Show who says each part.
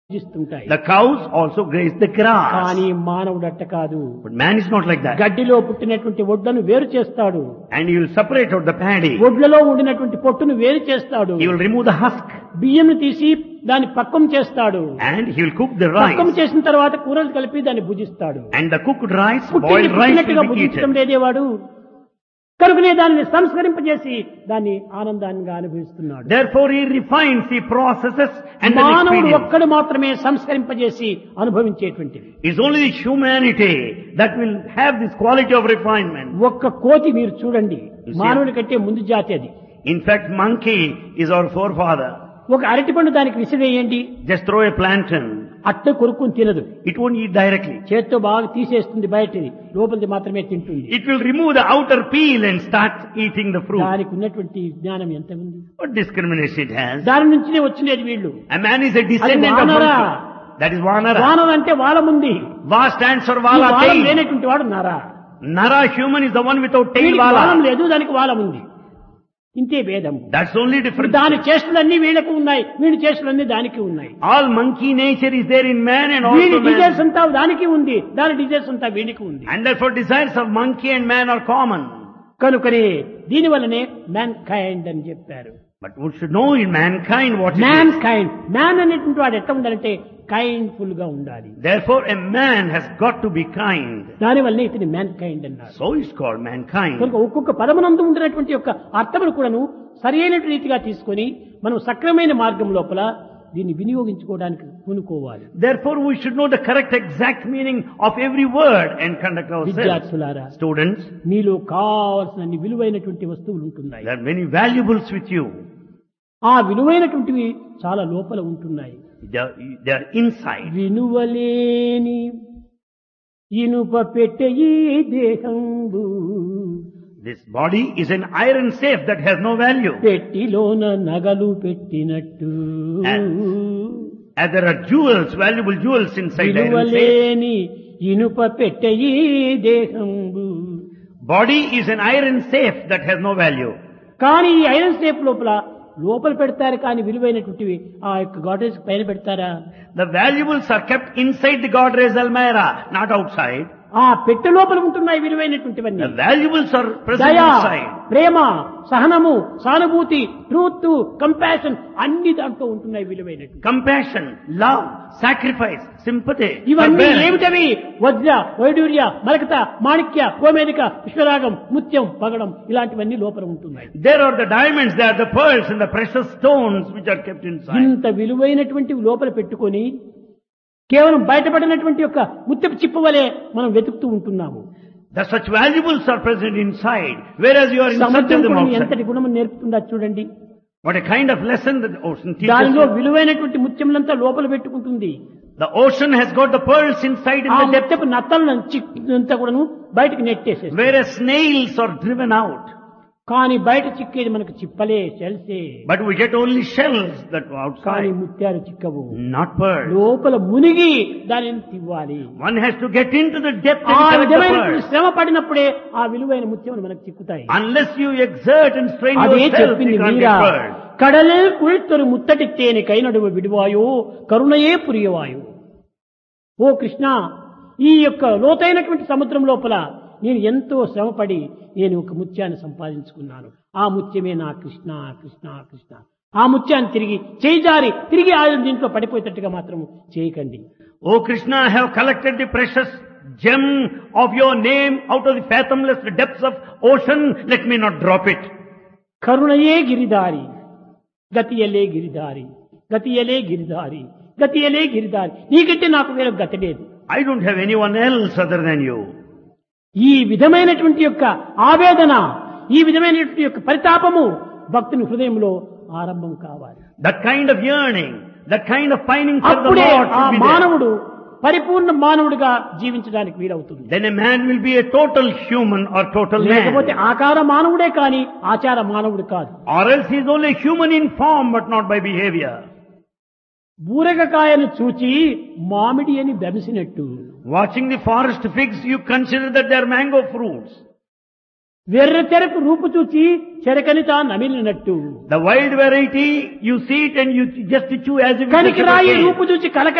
Speaker 1: భుజిస్తుంటాయి
Speaker 2: The cows also graze the grass.
Speaker 1: కానీ మానవుడు అట్ట కాదు
Speaker 2: But man is not like that.
Speaker 1: గడ్డిలో పుట్టినటువంటి ఒడ్లను వేరు చేస్తాడు
Speaker 2: And he will separate out the paddy.
Speaker 1: ఒడ్లలో ఉండినటువంటి పొట్టును వేరు చేస్తాడు
Speaker 2: He will remove the husk.
Speaker 1: బియ్యం తీసి దాన్ని పక్కం చేస్తాడు
Speaker 2: And he will cook the
Speaker 1: పక్కం
Speaker 2: rice.
Speaker 1: చేసిన తర్వాత కూరలు కలిపి దాన్ని భుజిస్తాడు
Speaker 2: And the cooked rice,
Speaker 1: పుట్టింది
Speaker 2: boiled rice
Speaker 1: పుట్టినట్టుగా
Speaker 2: will be
Speaker 1: భుజించడం
Speaker 2: eaten.
Speaker 1: లేదే వాడు కనుకనే దానిని సంస్కరింపజేసి దాన్ని ఆనందాన్ని అనుభవిస్తున్నాడు
Speaker 2: Therefore he refines, he processes and then
Speaker 1: మానవుడు
Speaker 2: experience.
Speaker 1: ఒక్కడు మాత్రమే సంస్కరింపజేసి అనుభవించేటువంటిది
Speaker 2: It's only the humanity that will have this quality of refinement.
Speaker 1: ఒక్క కోతి మీరు చూడండి
Speaker 2: You see-
Speaker 1: మానవుడి కంటే ముందు జాతి అది
Speaker 2: In fact, monkey is our forefather.
Speaker 1: ఒక అరటిపండు దానికి విసిరేయండి
Speaker 2: Just throw a plantain.
Speaker 1: అట్ట కొరుక్కుని తినదు
Speaker 2: It won't eat directly.
Speaker 1: చేత్తో బాగా తీసేస్తుంది బయటది లోపలిది మాత్రమే తింటుంది
Speaker 2: It will remove the outer peel and start eating the fruit.
Speaker 1: దానికి ఉన్నటువంటి జ్ఞానం ఎంత ఉంది
Speaker 2: What discrimination it has.
Speaker 1: దాని నుంచినే వచ్చినది వీళ్ళు
Speaker 2: A man is a descendant of
Speaker 1: Vanara.
Speaker 2: monkey. That is Vanara.
Speaker 1: వానం అంటే వాళ్ళముంది
Speaker 2: Va stands for
Speaker 1: ఈ
Speaker 2: Vala
Speaker 1: వాలం
Speaker 2: tail.
Speaker 1: లేనటువంటి వాడు నరా
Speaker 2: Nara human is the one without tail
Speaker 1: వీడికి వాలం
Speaker 2: Vala.
Speaker 1: లేదు దానికి వాలం ఉంది ఇంతే భేదం
Speaker 2: That's only
Speaker 1: ఇప్పుడు
Speaker 2: difference.
Speaker 1: దాని చేష్టలన్నీ వీళ్ళకు ఉన్నాయి వీడి చేష్టలన్నీ దానికి ఉన్నాయి
Speaker 2: All monkey nature is there in man and
Speaker 1: వీడి
Speaker 2: also
Speaker 1: డిజైర్స్
Speaker 2: man.
Speaker 1: అంతా దానికి ఉంది దాని డిజైర్స్ అంతా వీడికి ఉంది
Speaker 2: And therefore desires of monkey and man are common.
Speaker 1: కనుకనే దీని వల్లనే మ్యాన్ కైండ్ అని చెప్పారు
Speaker 2: But we should know in mankind what it
Speaker 1: man
Speaker 2: is.
Speaker 1: Kind man అనేటువంటి వాడు ఎట్లా ఉండాలంటే కైండ్ఫుల్ గా ఉండాలి
Speaker 2: Therefore a man has got to be kind.
Speaker 1: దాని వల్లనే ఇతని మ్యాన్ కైండ్ అన్నారు
Speaker 2: So it's called mankind.
Speaker 1: కనుక ఒక్కొక్క పదమునందు ఉండినటువంటి యొక్క అర్థమును కూడాను సరైన రీతిగా తీసుకొని మనం సక్రమైన మార్గం లోపల దీన్ని వినియోగించుకోవడానికి పూనుకోవాలి
Speaker 2: Therefore we should know the correct exact meaning of every word and conduct ourselves.
Speaker 1: విద్యార్థులారా
Speaker 2: Students,
Speaker 1: మీలో కావలసిన అన్ని విలువైనటువంటి వస్తువులు ఉంటున్నాయి
Speaker 2: there are many valuables with you.
Speaker 1: ఆ విలువైనటువంటివి చాలా లోపల ఉంటున్నాయి
Speaker 2: They are, they are inside.
Speaker 1: వినువలేని ఇనుప పెట్టె ఈ దేహంబు
Speaker 2: This body is an iron safe that has no value.
Speaker 1: పెట్టిలోన నగలు పెట్టినట్టు
Speaker 2: As there are jewels, valuable jewels inside the iron safe.
Speaker 1: విలువలేని ఇనుప పెట్టె ఈ దేహంబు
Speaker 2: Body is an iron safe that has no value.
Speaker 1: కానీ ఈ ఐరన్ సేఫ్ లోపల లోపల పెడతారు కానీ విలువైనటువంటివి ఆ యొక్క గాడ్రేజ్ పైన పెడతారా
Speaker 2: The valuables are kept inside the Godrej Almira, not outside.
Speaker 1: ఆ పెట్టె లోపల ఉంటున్నాయి విలువైనటువంటివన్నీ
Speaker 2: The valuables are present
Speaker 1: దయ
Speaker 2: inside.
Speaker 1: ప్రేమ సహనము సానుభూతి ట్రూత్ కంపాషన్ అన్ని దాంట్లో ఉంటున్నాయి విలువైనటువంటి
Speaker 2: Compassion, love, sacrifice, sympathy.
Speaker 1: ఇవన్నీ
Speaker 2: forbearance.
Speaker 1: ఏమిటవి వజ్ర వైడూర్య మరకత మాణిక్య గోమేదిక విశ్వరాగం ముత్యం పగడం ఇలాంటివన్నీ లోపల ఉంటున్నాయి
Speaker 2: There are the diamonds, there are the pearls and the precious stones which are kept inside.
Speaker 1: ఇంత విలువైనటువంటివి లోపల పెట్టుకొని కేవలం బయటపడినటువంటి యొక్క ముత్యపు చిప్ప వలె మనం వెతుకుతూ ఉంటున్నాము
Speaker 2: The such valuables are present inside, whereas you are in search of
Speaker 1: సముద్రం
Speaker 2: them
Speaker 1: కూడా
Speaker 2: outside.
Speaker 1: ఎంతటి గుణం నేర్పుతుందా చూడండి
Speaker 2: What a kind of lesson that the ocean teaches
Speaker 1: దానిలో
Speaker 2: you.
Speaker 1: విలువైనటువంటి ముత్యములంతా లోపల పెట్టుకుంటుంది
Speaker 2: The ocean has got the pearls inside in
Speaker 1: ఆ
Speaker 2: the depth,
Speaker 1: ముత్యపు నత్తలను అంతా కూడాను బయటకు నెట్టేసేస్తుంది
Speaker 2: whereas snails are driven out.
Speaker 1: కానీ బయట చిక్కేది మనకు చిప్పలే షెల్సే
Speaker 2: But we get only shells that are
Speaker 1: కానీ
Speaker 2: outside,
Speaker 1: ముత్యాలు చిక్కవు
Speaker 2: not pearls.
Speaker 1: లోపల మునిగి దానిని తివ్వాలి
Speaker 2: One has to get into the depth
Speaker 1: ఆ
Speaker 2: and collect the
Speaker 1: విధమైనటువంటి
Speaker 2: pearls.
Speaker 1: శ్రమ పడినప్పుడే ఆ విలువైన ముత్యములు మనకు చిక్కుతాయి
Speaker 2: Unless you exert and strain
Speaker 1: అదే
Speaker 2: yourself,
Speaker 1: చెప్పింది
Speaker 2: you can't
Speaker 1: Meera
Speaker 2: get pearls.
Speaker 1: కడలే కుಳಿತరు ముత్తటి తేనె కైనడువ విడువాయో కరుణయే పురియవాయు ఓ కృష్ణ ఈ యొక్క లోతైనటువంటి సముద్రం లోపల నేను ఎంతో శ్రమపడి నేను ఒక ముత్యాన్ని సంపాదించుకున్నాను ఆ ముత్యమే నా కృష్ణ కృష్ణ కృష్ణ ఆ ముత్యాన్ని తిరిగి చేజారి తిరిగి ఆ దీంట్లో పడిపోయేటట్టుగా మాత్రం చేయకండి
Speaker 2: O Krishna, I have collected the precious gem of your name out of the fathomless depths of ocean. Let me not drop it.
Speaker 1: కరుణయే Giridhari గతియలే Giridhari గతియలే Giridhari గతియలే Giridhari నీకంటే నాకు వేరే గతి లేదు
Speaker 2: I don't have anyone else other than you.
Speaker 1: ఈ విధమైనటువంటి యొక్క ఆవేదన ఈ విధమైనటువంటి యొక్క పరితాపము భక్తుని హృదయంలో ఆరంభం కావాలి
Speaker 2: That kind of yearning, that kind of pining for the
Speaker 1: అప్పుడే
Speaker 2: Lord
Speaker 1: ఆ
Speaker 2: should be there.
Speaker 1: మానవుడు పరిపూర్ణ మానవుడిగా జీవించడానికి వీలవుతుంది
Speaker 2: Then a man will be a total human or total
Speaker 1: లేకపోతే
Speaker 2: man.
Speaker 1: ఆకార మానవుడే కాని ఆచార మానవుడు కాదు
Speaker 2: Or else he is only human in form but not by behavior.
Speaker 1: బూరగకాయను చూచి మామిడి అని బెమిసినట్టు
Speaker 2: Watching the forest figs, you consider that they are mango fruits.
Speaker 1: వెర్ర చెరకు రూపు చూచి చెరకని తా నమిలినట్టు
Speaker 2: The wild variety, you see it and you just chew as if it is a
Speaker 1: కనికి రాయి
Speaker 2: sugar cane.
Speaker 1: రూపు చూచి కలక